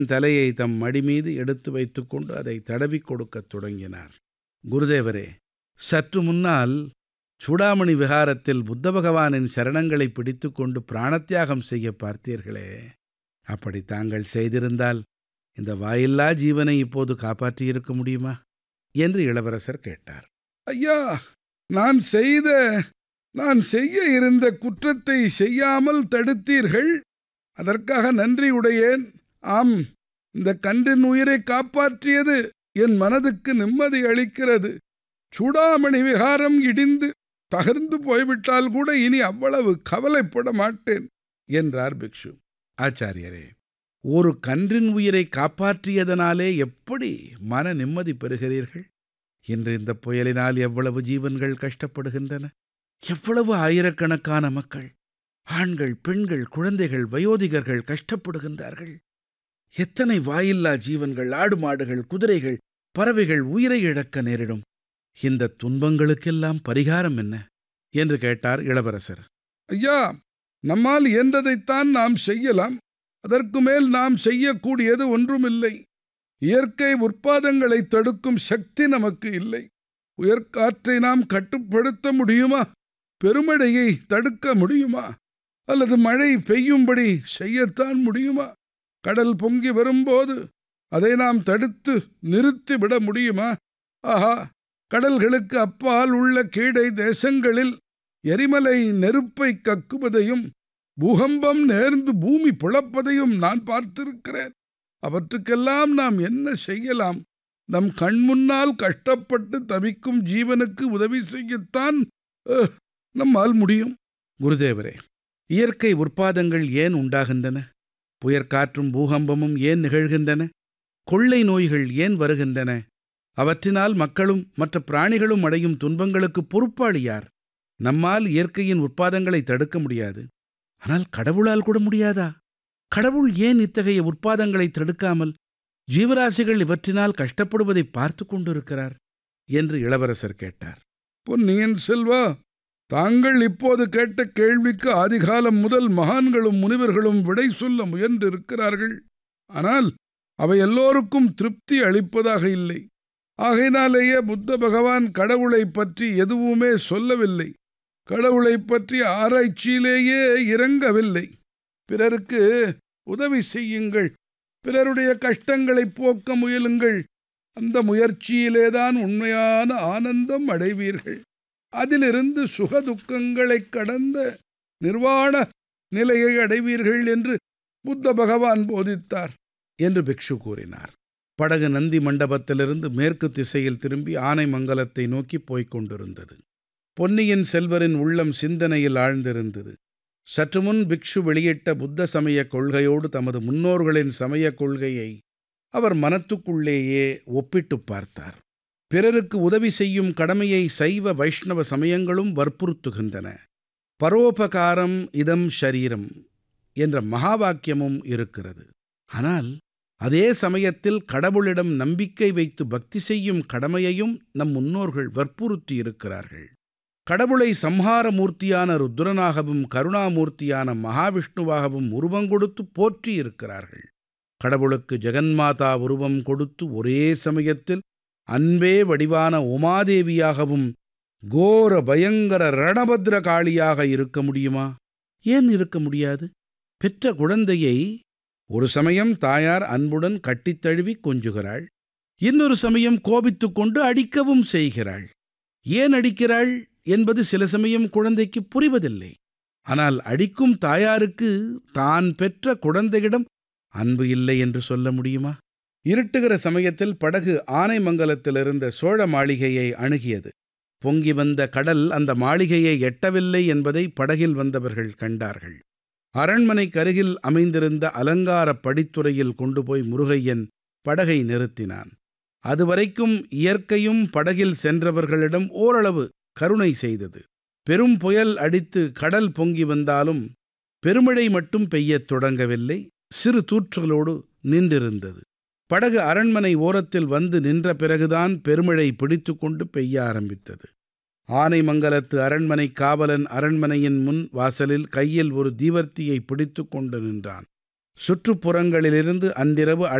தலையை தம் மடி மீது எடுத்து வைத்துக்கொண்டு அதை தடவிக் கொடுக்கத் தொடங்கினார் குருதேவரே சற்று முன்னால் சூடாமணி விகாரத்தில் புத்த பகவானின் சரணங்களை பிடித்துக்கொண்டு பிராணத்தியாகம் செய்ய பார்த்தீர்களே அப்படி தாங்கள் செய்திருந்தால் இந்த வாயில்லா ஜீவனை இப்போது காப்பாற்றியிருக்க முடியுமா என்று இளவரசர் கேட்டார் ஐயா நான் செய்த நான் செய்ய இருந்த குற்றத்தை செய்யாமல் தடுத்தீர்கள் அதற்காக நன்றியுடையேன் ஆம் இந்த கன்றின் உயிரை காப்பாற்றியது என் மனதுக்கு நிம்மதி அளிக்கிறது சூடாமணி விகாரம் இடிந்து தகர்ந்து போய்விட்டால் கூட இனி அவ்வளவு கவலைப்பட மாட்டேன் என்றார் பிக்ஷு ஆச்சாரியரே ஒரு கன்றின் உயிரை காப்பாற்றியதனாலே எப்படி மன நிம்மதி பெறுகிறீர்கள் இன்று இந்த புயலினால் எவ்வளவு ஜீவன்கள் கஷ்டப்படுகின்றன எவ்வளவு ஆயிரக்கணக்கான மக்கள் ஆண்கள் பெண்கள் குழந்தைகள் வயோதிகர்கள் கஷ்டப்படுகின்றார்கள் எத்தனை வாயில்லா ஜீவன்கள் ஆடு மாடுகள் குதிரைகள் பறவைகள் உயிரை இழக்க நேரிடும் இந்த துன்பங்களுக்கெல்லாம் பரிகாரம் என்ன என்று கேட்டார் இளவரசர் ஐயா நம்மால் இயன்றதைத்தான் நாம் செய்யலாம் அதற்கு மேல் நாம் செய்யக்கூடியது ஒன்றுமில்லை இயற்கை உற்பாதங்களை தடுக்கும் சக்தி நமக்கு இல்லை உயர்காற்றை நாம் கட்டுப்படுத்த முடியுமா பெருமழையை தடுக்க முடியுமா அல்லது மழை பெய்யும்படி செய்யத்தான் முடியுமா கடல் பொங்கி வரும்போது அதை நாம் தடுத்து நிறுத்திவிட முடியுமா ஆஹா கடல்களுக்கு அப்பால் உள்ள கீழே தேசங்களில் எரிமலை நெருப்பை கக்குவதையும் பூகம்பம் நேர்ந்து பூமி பிளப்பதையும் நான் பார்த்திருக்கிறேன் அவற்றுக்கெல்லாம் நாம் என்ன செய்யலாம் நம் கண்முன்னால் கஷ்டப்பட்டு தவிக்கும் ஜீவனுக்கு உதவி செய்யத்தான் அஹ், நம்மால் முடியும் குருதேவரே இயற்கை உற்பாதங்கள் ஏன் உண்டாகின்றன புயற்காற்றும் பூகம்பமும் ஏன் நிகழ்கின்றன கொள்ளை நோய்கள் ஏன் வருகின்றன அவற்றினால் மக்களும் மற்ற பிராணிகளும் அடையும் துன்பங்களுக்கு பொறுப்பாளி யார் நம்மால் இயற்கையின் உற்பாதங்களை தடுக்க முடியாது ஆனால் கடவுளால் கூட முடியாதா கடவுள் ஏன் இத்தகைய உற்பாதங்களை தடுக்காமல் ஜீவராசிகள் இவற்றினால் கஷ்டப்படுவதை பார்த்து கொண்டிருக்கிறார் என்று இளவரசர் கேட்டார் பொன்னியின் செல்வா தாங்கள் இப்போது கேட்ட கேள்விக்கு ஆதிகாலம் முதல் மகான்களும் முனிவர்களும் விடை சொல்ல முயன்றிருக்கிறார்கள் ஆனால் அவை எல்லோருக்கும் திருப்தி அளிப்பதாக இல்லை ஆகையினாலேயே புத்த பகவான் கடவுளை பற்றி எதுவுமே சொல்லவில்லை கடவுளை பற்றி ஆராய்ச்சியிலேயே இறங்கவில்லை பிறருக்கு உதவி செய்யுங்கள் பிறருடைய கஷ்டங்களை போக்க முயலுங்கள் அந்த முயற்சியிலேதான் உண்மையான ஆனந்தம் அடைவீர்கள் அதிலிருந்து சுகதுக்கங்களைக் கடந்த நிர்வாண நிலையை அடைவீர்கள் என்று புத்த பகவான் போதித்தார் என்று பிக்ஷு கூறினார் படகு நந்தி மண்டபத்திலிருந்து மேற்கு திசையில் திரும்பி ஆனைமங்கலத்தை நோக்கி போய்க் கொண்டிருந்தது பொன்னியின் செல்வரின் உள்ளம் சிந்தனையில் ஆழ்ந்திருந்தது சற்று முன் பிக்ஷு வெளியிட்ட புத்த சமய கொள்கையோடு தமது முன்னோர்களின் சமய கொள்கையை அவர் மனத்துக்குள்ளேயே ஒப்பிட்டுப் பார்த்தார் பிறருக்கு உதவி செய்யும் கடமையை சைவ வைஷ்ணவ சமயங்களும் வற்புறுத்துகின்றன பரோபகாரம் இதம் ஷரீரம் என்ற மகா வாக்கியமும் இருக்கிறது ஆனால் அதே சமயத்தில் கடவுளிடம் நம்பிக்கை வைத்து பக்தி செய்யும் கடமையையும் நம் முன்னோர்கள் வற்புறுத்தி இருக்கிறார்கள் கடவுளை சம்ஹார மூர்த்தியான ருத்ரனாகவும் கருணாமூர்த்தியான மகாவிஷ்ணுவாகவும் உருவம் கொடுத்து போற்றி இருக்கிறார்கள் கடவுளுக்கு ஜெகன்மாதா உருவம் கொடுத்து ஒரே சமயத்தில் அன்பே வடிவான உமாதேவியாகவும் கோர பயங்கர ரணபத்ர காளியாக இருக்க முடியுமா ஏன் இருக்க முடியாது பெற்ற குழந்தையை ஒரு சமயம் தாயார் அன்புடன் கட்டித் தழுவி கொஞ்சுகிறாள் இன்னொரு சமயம் கோபித்துக் கொண்டு அடிக்கவும் செய்கிறாள் ஏன் அடிக்கிறாள் என்பது சில சமயம் குழந்தைக்கு புரிவதில்லை ஆனால் அடிக்கும் தாயாருக்கு தான் பெற்ற குழந்தையிடம் அன்பு இல்லை என்று சொல்ல முடியுமா இருட்டுகிற சமயத்தில் படகு ஆனைமங்கலத்திலிருந்த சோழ மாளிகையை அணுகியது பொங்கி வந்த கடல் அந்த மாளிகையை எட்டவில்லை என்பதை படகில் வந்தவர்கள் கண்டார்கள் அரண்மனைக்கு அருகில் அமைந்திருந்த அலங்காரப் படித்துறையில் கொண்டு போய் முருகையன் படகை நிறுத்தினான் அதுவரைக்கும் இயற்கையும் படகில் சென்றவர்களிடம் ஓரளவு கருணை செய்தது பெரும் புயல் அடித்து கடல் பொங்கி வந்தாலும் பெருமழை மட்டும் பெய்யத் தொடங்கவில்லை சிறு தூற்றலோடு நின்றிருந்தது படகு அரண்மனை ஓரத்தில் வந்து நின்ற பிறகுதான் பெருமழை பிடித்து கொண்டு பெய்ய ஆரம்பித்தது ஆனைமங்கலத்து அரண்மனை காவலன் அரண்மனையின் முன் வாசலில் கையில் ஒரு தீவர்த்தியை பிடித்து கொண்டு நின்றான் சுற்றுப்புறங்களிலிருந்து அன்றிரவு